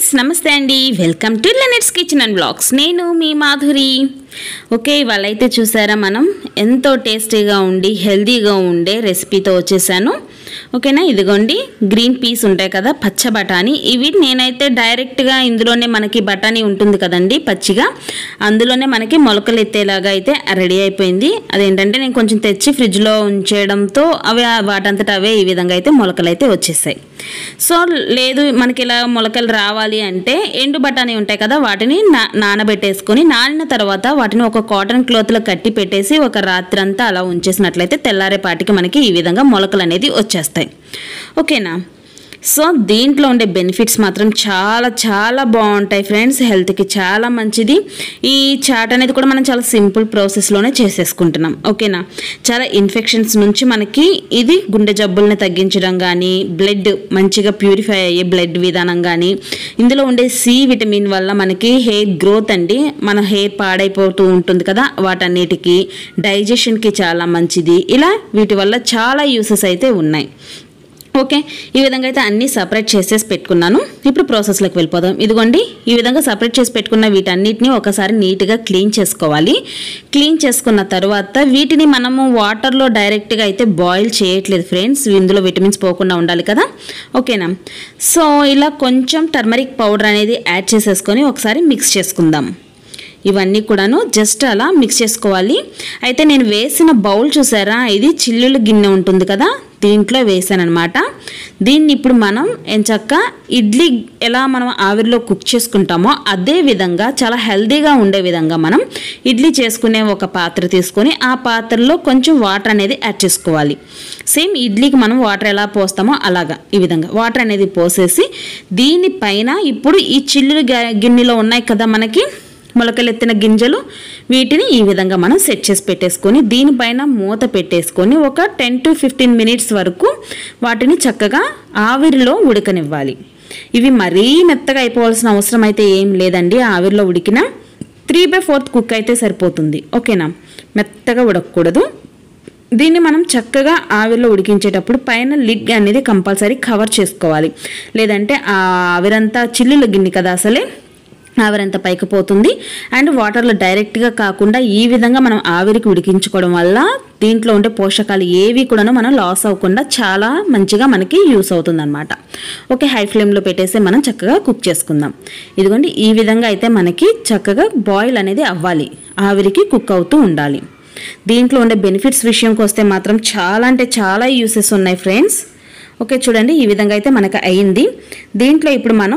friends నమస్తే అండి welcome to లెనెట్స్ కిచెన్ అండ్ బ్లాగ్స్ నేను మీ మాధురి ఓకే ఇవాళ అయితే చూసారా మనం ఎంతో టేస్టీగా ఉండి హెల్తీగా ఉండే రెసిపీతో వచ్చేసాను ఓకేనా ఇదిగోండి గ్రీన్ పీస్ ఉంటాయి కదా పచ్చ బఠానీ ఇవి నేనైతే డైరెక్ట్గా ఇందులోనే మనకి బఠానీ ఉంటుంది కదండి పచ్చిగా అందులోనే మనకి మొలకలు ఎత్తేలాగా అయితే రెడీ అయిపోయింది అదేంటంటే నేను కొంచెం తెచ్చి ఫ్రిడ్జ్లో ఉంచేయడంతో అవి వాటంతట అవే ఈ విధంగా అయితే మొలకలు అయితే వచ్చేసాయి సో లేదు మనకి ఇలా మొలకలు రావాలి అంటే ఎండు బఠానీ ఉంటాయి కదా వాటిని నా నానబెట్టేసుకొని నానిన తర్వాత వాటిని ఒక కాటన్ క్లాత్లో కట్టి పెట్టేసి ఒక రాత్రంతా అలా ఉంచేసినట్లయితే తెల్లారేపాటికి మనకి ఈ విధంగా మొలకలు అనేది వచ్చేస్తాయి ఓకేనా సో దీంట్లో ఉండే బెనిఫిట్స్ మాత్రం చాలా చాలా బాగుంటాయి ఫ్రెండ్స్ హెల్త్కి చాలా మంచిది ఈ చాట్ అనేది కూడా మనం చాలా సింపుల్ ప్రాసెస్లోనే చేసేసుకుంటున్నాం ఓకేనా చాలా ఇన్ఫెక్షన్స్ నుంచి మనకి ఇది గుండె జబ్బుల్ని తగ్గించడం కానీ బ్లడ్ మంచిగా ప్యూరిఫై అయ్యే బ్లడ్ విధానం కానీ ఇందులో ఉండే సి విటమిన్ వల్ల మనకి హెయిర్ గ్రోత్ అండి మన హెయిర్ పాడైపోతూ ఉంటుంది కదా వాటన్నిటికీ డైజెషన్కి చాలా మంచిది ఇలా వీటి వల్ల చాలా యూసెస్ అయితే ఉన్నాయి ఓకే ఈ విధంగా అయితే అన్నీ సపరేట్ చేసేసి పెట్టుకున్నాను ఇప్పుడు ప్రాసెస్లోకి వెళ్ళిపోదాం ఇదిగోండి ఈ విధంగా సపరేట్ చేసి పెట్టుకున్న వీటన్నిటిని ఒకసారి నీట్గా క్లీన్ చేసుకోవాలి క్లీన్ చేసుకున్న తర్వాత వీటిని మనము వాటర్లో డైరెక్ట్గా అయితే బాయిల్ చేయట్లేదు ఫ్రెండ్స్ ఇందులో విటమిన్స్ పోకుండా ఉండాలి కదా ఓకేనా సో ఇలా కొంచెం టర్మరిక్ పౌడర్ అనేది యాడ్ చేసేసుకొని ఒకసారి మిక్స్ చేసుకుందాం ఇవన్నీ కూడాను జస్ట్ అలా మిక్స్ చేసుకోవాలి అయితే నేను వేసిన బౌల్ చూసారా ఇది చిల్లుల గిన్నె ఉంటుంది కదా దీంట్లో వేసానమాట దీన్ని ఇప్పుడు మనం ఎంచక్క ఇడ్లీ ఎలా మనం ఆవిరిలో కుక్ చేసుకుంటామో అదే విధంగా చాలా హెల్తీగా ఉండే విధంగా మనం ఇడ్లీ చేసుకునే ఒక పాత్ర తీసుకొని ఆ పాత్రలో కొంచెం వాటర్ అనేది యాడ్ చేసుకోవాలి సేమ్ ఇడ్లీకి మనం వాటర్ ఎలా పోస్తామో అలాగా ఈ విధంగా వాటర్ అనేది పోసేసి దీనిపైన ఇప్పుడు ఈ చిల్లులు గిన్నెలో ఉన్నాయి కదా మనకి మొలకలెత్తిన గింజలు వీటిని ఈ విధంగా మనం సెట్ చేసి పెట్టేసుకొని దీనిపైన మూత పెట్టేసుకొని ఒక టెన్ టు ఫిఫ్టీన్ మినిట్స్ వరకు వాటిని చక్కగా ఆవిరిలో ఉడకనివ్వాలి ఇవి మరీ మెత్తగా అయిపోవాల్సిన అవసరం అయితే ఏం లేదండి ఆవిరిలో ఉడికిన త్రీ బై ఫోర్త్ కుక్ అయితే సరిపోతుంది ఓకేనా మెత్తగా ఉడకకూడదు దీన్ని మనం చక్కగా ఆవిరిలో ఉడికించేటప్పుడు పైన లిడ్ అనేది కంపల్సరీ కవర్ చేసుకోవాలి లేదంటే ఆ ఆవిరంతా చిల్లులు గిన్నె కదా అసలే ఆవిరంతా పైకి పోతుంది అండ్ వాటర్లో డైరెక్ట్గా కాకుండా ఈ విధంగా మనం ఆవిరికి ఉడికించుకోవడం వల్ల దీంట్లో ఉండే పోషకాలు ఏవి కూడాను మనం లాస్ అవ్వకుండా చాలా మంచిగా మనకి యూస్ అవుతుంది అనమాట ఓకే హై ఫ్లేమ్లో పెట్టేసి మనం చక్కగా కుక్ చేసుకుందాం ఇదిగోండి ఈ విధంగా అయితే మనకి చక్కగా బాయిల్ అనేది అవ్వాలి ఆవిరికి కుక్ అవుతూ ఉండాలి దీంట్లో ఉండే బెనిఫిట్స్ విషయంకి వస్తే మాత్రం చాలా అంటే చాలా యూసెస్ ఉన్నాయి ఫ్రెండ్స్ ఓకే చూడండి ఈ విధంగా అయితే మనకు అయింది దీంట్లో ఇప్పుడు మనం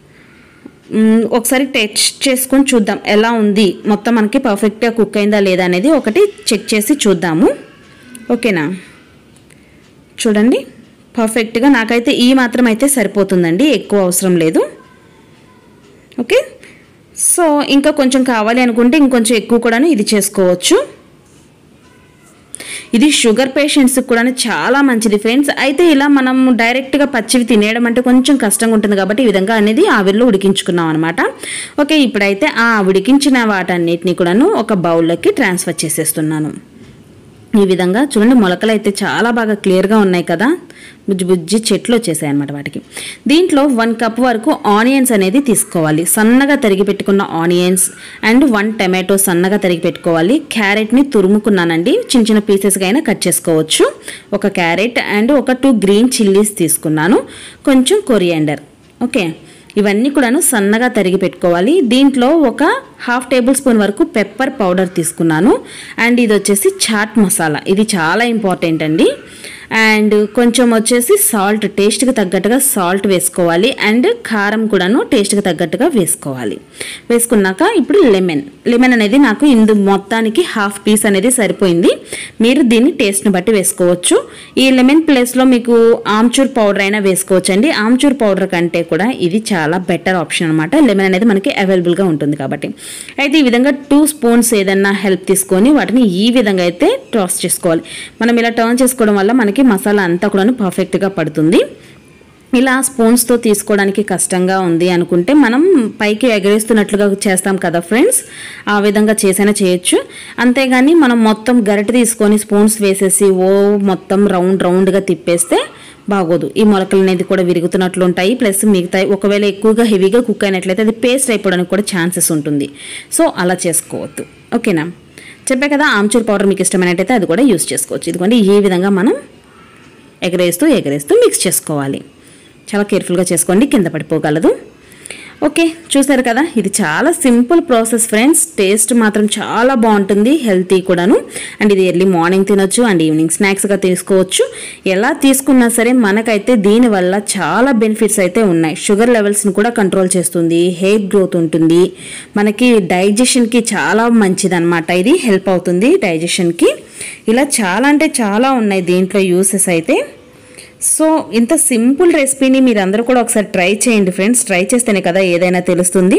ఒకసారి టెస్ట్ చేసుకొని చూద్దాం ఎలా ఉంది మొత్తం మనకి పర్ఫెక్ట్గా కుక్ అయిందా లేదా అనేది ఒకటి చెక్ చేసి చూద్దాము ఓకేనా చూడండి పర్ఫెక్ట్గా నాకైతే ఈ మాత్రం అయితే సరిపోతుందండి ఎక్కువ అవసరం లేదు ఓకే సో ఇంకా కొంచెం కావాలి అనుకుంటే ఇంకొంచెం ఎక్కువ కూడా ఇది చేసుకోవచ్చు ఇది షుగర్ పేషెంట్స్కి కూడా చాలా మంచిది ఫ్రెండ్స్ అయితే ఇలా మనం డైరెక్ట్గా పచ్చివి తినేయడం అంటే కొంచెం కష్టంగా ఉంటుంది కాబట్టి ఈ విధంగా అనేది ఆవిరిలో ఉడికించుకున్నాం అనమాట ఓకే ఇప్పుడైతే ఆ ఉడికించిన వాటన్నిటిని కూడాను ఒక బౌల్లోకి ట్రాన్స్ఫర్ చేసేస్తున్నాను ఈ విధంగా చూడండి మొలకలు అయితే చాలా బాగా క్లియర్గా ఉన్నాయి కదా బుజ్జి బుజ్జి చెట్లు వచ్చేసాయి అనమాట వాటికి దీంట్లో వన్ కప్ వరకు ఆనియన్స్ అనేది తీసుకోవాలి సన్నగా తరిగి పెట్టుకున్న ఆనియన్స్ అండ్ వన్ టమాటో సన్నగా తరిగి పెట్టుకోవాలి క్యారెట్ని తురుముకున్నానండి చిన్న చిన్న పీసెస్గా అయినా కట్ చేసుకోవచ్చు ఒక క్యారెట్ అండ్ ఒక టూ గ్రీన్ చిల్లీస్ తీసుకున్నాను కొంచెం కొరియాండర్ ఓకే ఇవన్నీ కూడాను సన్నగా తరిగి పెట్టుకోవాలి దీంట్లో ఒక హాఫ్ టేబుల్ స్పూన్ వరకు పెప్పర్ పౌడర్ తీసుకున్నాను అండ్ ఇది వచ్చేసి చాట్ మసాలా ఇది చాలా ఇంపార్టెంట్ అండి అండ్ కొంచెం వచ్చేసి సాల్ట్ టేస్ట్కి తగ్గట్టుగా సాల్ట్ వేసుకోవాలి అండ్ కారం కూడాను టేస్ట్కి తగ్గట్టుగా వేసుకోవాలి వేసుకున్నాక ఇప్పుడు లెమన్ లెమన్ అనేది నాకు ఇందు మొత్తానికి హాఫ్ పీస్ అనేది సరిపోయింది మీరు దీన్ని టేస్ట్ని బట్టి వేసుకోవచ్చు ఈ లెమన్ ప్లేస్లో మీకు ఆమ్చూర్ పౌడర్ అయినా వేసుకోవచ్చు అండి ఆమ్చూర్ పౌడర్ కంటే కూడా ఇది చాలా బెటర్ ఆప్షన్ అనమాట లెమన్ అనేది మనకి అవైలబుల్గా ఉంటుంది కాబట్టి అయితే ఈ విధంగా టూ స్పూన్స్ ఏదన్నా హెల్ప్ తీసుకొని వాటిని ఈ విధంగా అయితే టాస్ చేసుకోవాలి మనం ఇలా టర్న్ చేసుకోవడం వల్ల మనకి మసాలా అంతా కూడా పర్ఫెక్ట్గా పడుతుంది ఇలా స్పూన్స్తో తీసుకోవడానికి కష్టంగా ఉంది అనుకుంటే మనం పైకి ఎగరేస్తున్నట్లుగా చేస్తాం కదా ఫ్రెండ్స్ ఆ విధంగా చేసైనా చేయొచ్చు అంతేగాని మనం మొత్తం గరిటె తీసుకొని స్పూన్స్ వేసేసి ఓ మొత్తం రౌండ్ రౌండ్గా తిప్పేస్తే బాగోదు ఈ మొలకలు అనేది కూడా విరుగుతున్నట్లు ఉంటాయి ప్లస్ మిగతా ఒకవేళ ఎక్కువగా హెవీగా కుక్ అయినట్లయితే అది పేస్ట్ అయిపోవడానికి కూడా ఛాన్సెస్ ఉంటుంది సో అలా చేసుకోవద్దు ఓకేనా చెప్పా కదా ఆమ్చూర్ పౌడర్ మీకు ఇష్టమైనట్టయితే అది కూడా యూస్ చేసుకోవచ్చు ఇదిగోండి ఈ విధంగా మనం ఎగరేస్తూ ఎగరేస్తూ మిక్స్ చేసుకోవాలి చాలా కేర్ఫుల్గా చేసుకోండి కింద పడిపోగలదు ఓకే చూసారు కదా ఇది చాలా సింపుల్ ప్రాసెస్ ఫ్రెండ్స్ టేస్ట్ మాత్రం చాలా బాగుంటుంది హెల్తీ కూడాను అండ్ ఇది ఎర్లీ మార్నింగ్ తినొచ్చు అండ్ ఈవినింగ్ స్నాక్స్గా తీసుకోవచ్చు ఎలా తీసుకున్నా సరే మనకైతే దీనివల్ల చాలా బెనిఫిట్స్ అయితే ఉన్నాయి షుగర్ లెవెల్స్ని కూడా కంట్రోల్ చేస్తుంది హెయిర్ గ్రోత్ ఉంటుంది మనకి డైజెషన్కి చాలా మంచిదన్నమాట ఇది హెల్ప్ అవుతుంది డైజెషన్కి ఇలా చాలా అంటే చాలా ఉన్నాయి దీంట్లో యూసెస్ అయితే సో ఇంత సింపుల్ రెసిపీని మీరు అందరూ కూడా ఒకసారి ట్రై చేయండి ఫ్రెండ్స్ ట్రై చేస్తేనే కదా ఏదైనా తెలుస్తుంది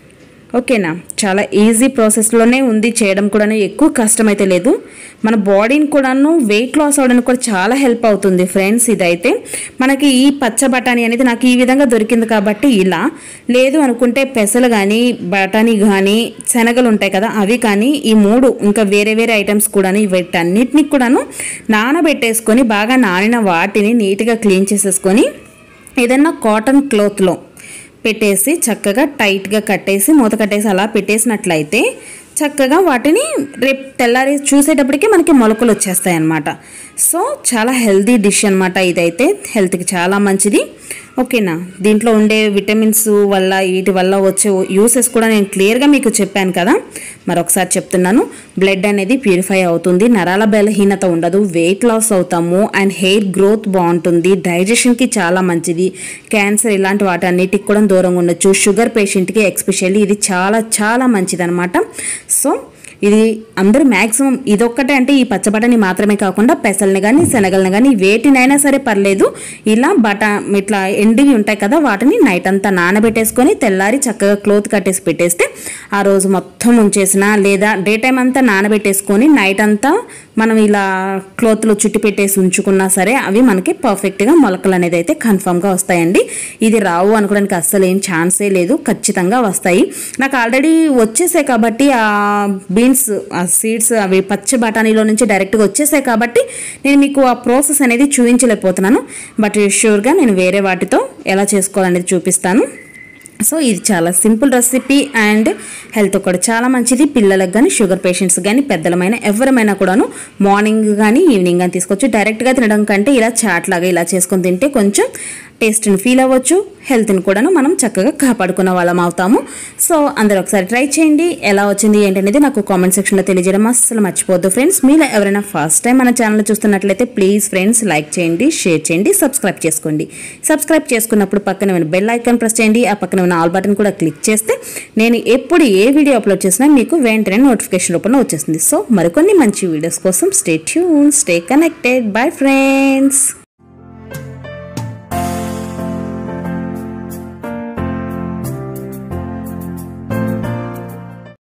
ఓకేనా చాలా ఈజీ ప్రాసెస్లోనే ఉంది చేయడం కూడా ఎక్కువ కష్టమైతే లేదు మన బాడీని కూడాను వెయిట్ లాస్ అవడానికి కూడా చాలా హెల్ప్ అవుతుంది ఫ్రెండ్స్ ఇదైతే మనకి ఈ పచ్చ బఠానీ అనేది నాకు ఈ విధంగా దొరికింది కాబట్టి ఇలా లేదు అనుకుంటే పెసలు కానీ బఠానీ కానీ శనగలు ఉంటాయి కదా అవి కానీ ఈ మూడు ఇంకా వేరే వేరే ఐటమ్స్ కూడాను వీటన్నిటిని కూడాను నానబెట్టేసుకొని బాగా నానిన వాటిని నీట్గా క్లీన్ చేసేసుకొని ఏదైనా కాటన్ క్లాత్లో పెట్టేసి చక్కగా టైట్గా కట్టేసి మూత కట్టేసి అలా పెట్టేసినట్లయితే చక్కగా వాటిని రేపు తెల్లారి చూసేటప్పటికి మనకి మొలకలు వచ్చేస్తాయి అన్నమాట సో చాలా హెల్దీ డిష్ అనమాట ఇదైతే హెల్త్కి చాలా మంచిది ఓకేనా దీంట్లో ఉండే విటమిన్స్ వల్ల వీటి వల్ల వచ్చే యూసెస్ కూడా నేను క్లియర్గా మీకు చెప్పాను కదా మరొకసారి చెప్తున్నాను బ్లడ్ అనేది ప్యూరిఫై అవుతుంది నరాల బలహీనత ఉండదు వెయిట్ లాస్ అవుతాము అండ్ హెయిర్ గ్రోత్ బాగుంటుంది డైజెషన్కి చాలా మంచిది క్యాన్సర్ ఇలాంటి వాటి అన్నిటికి కూడా దూరంగా ఉండొచ్చు షుగర్ పేషెంట్కి ఎక్స్పెషల్లీ ఇది చాలా చాలా మంచిది అనమాట సో ఇది అందరూ మ్యాక్సిమం ఇదొక్కటే అంటే ఈ పచ్చబటని మాత్రమే కాకుండా పెసల్ని కానీ శనగల్ని కానీ వేటినైనా సరే పర్లేదు ఇలా బట ఇట్లా ఎండివి ఉంటాయి కదా వాటిని నైట్ అంతా నానబెట్టేసుకొని తెల్లారి చక్కగా క్లోత్ కట్టేసి పెట్టేస్తే ఆ రోజు మొత్తం ఉంచేసిన లేదా డే టైం అంతా నానబెట్టేసుకొని నైట్ అంతా మనం ఇలా క్లోత్లో చుట్టి పెట్టేసి ఉంచుకున్నా సరే అవి మనకి పర్ఫెక్ట్గా మొలకలు అనేది అయితే కన్ఫామ్గా వస్తాయండి ఇది రావు అనుకోవడానికి అస్సలు ఏం ఛాన్సే లేదు ఖచ్చితంగా వస్తాయి నాకు ఆల్రెడీ వచ్చేసాయి కాబట్టి ఆ బీన్స్ ఆ సీడ్స్ అవి పచ్చి బఠానీలో నుంచి డైరెక్ట్గా వచ్చేసాయి కాబట్టి నేను మీకు ఆ ప్రాసెస్ అనేది చూపించలేకపోతున్నాను బట్ షూర్గా నేను వేరే వాటితో ఎలా చేసుకోవాలనేది చూపిస్తాను సో ఇది చాలా సింపుల్ రెసిపీ అండ్ హెల్త్ కూడా చాలా మంచిది పిల్లలకు కానీ షుగర్ పేషెంట్స్ కానీ పెద్దలమైన ఎవరమైనా కూడాను మార్నింగ్ కానీ ఈవినింగ్ కానీ తీసుకోవచ్చు డైరెక్ట్గా తినడం కంటే ఇలా చాట్ లాగా ఇలా చేసుకొని తింటే కొంచెం టేస్ట్ని ఫీల్ అవ్వచ్చు హెల్త్ని కూడాను మనం చక్కగా కాపాడుకున్న వాళ్ళం అవుతాము సో అందరూ ఒకసారి ట్రై చేయండి ఎలా వచ్చింది ఏంటనేది నాకు కామెంట్ సెక్షన్లో తెలియజేయడం అస్సలు మర్చిపోద్దు ఫ్రెండ్స్ మీలో ఎవరైనా ఫస్ట్ టైం మన ఛానల్ చూస్తున్నట్లయితే ప్లీజ్ ఫ్రెండ్స్ లైక్ చేయండి షేర్ చేయండి సబ్స్క్రైబ్ చేసుకోండి సబ్స్క్రైబ్ చేసుకున్నప్పుడు పక్కన ఉన్న బెల్ ఐకాన్ ప్రెస్ చేయండి ఆ పక్కన ఉన్న ఆల్ బటన్ కూడా క్లిక్ చేస్తే నేను ఎప్పుడు ఏ వీడియో అప్లోడ్ చేసినా మీకు వెంటనే నోటిఫికేషన్ రూపంలో వచ్చేస్తుంది సో మరికొన్ని మంచి వీడియోస్ కోసం stay tune stay connected bye friends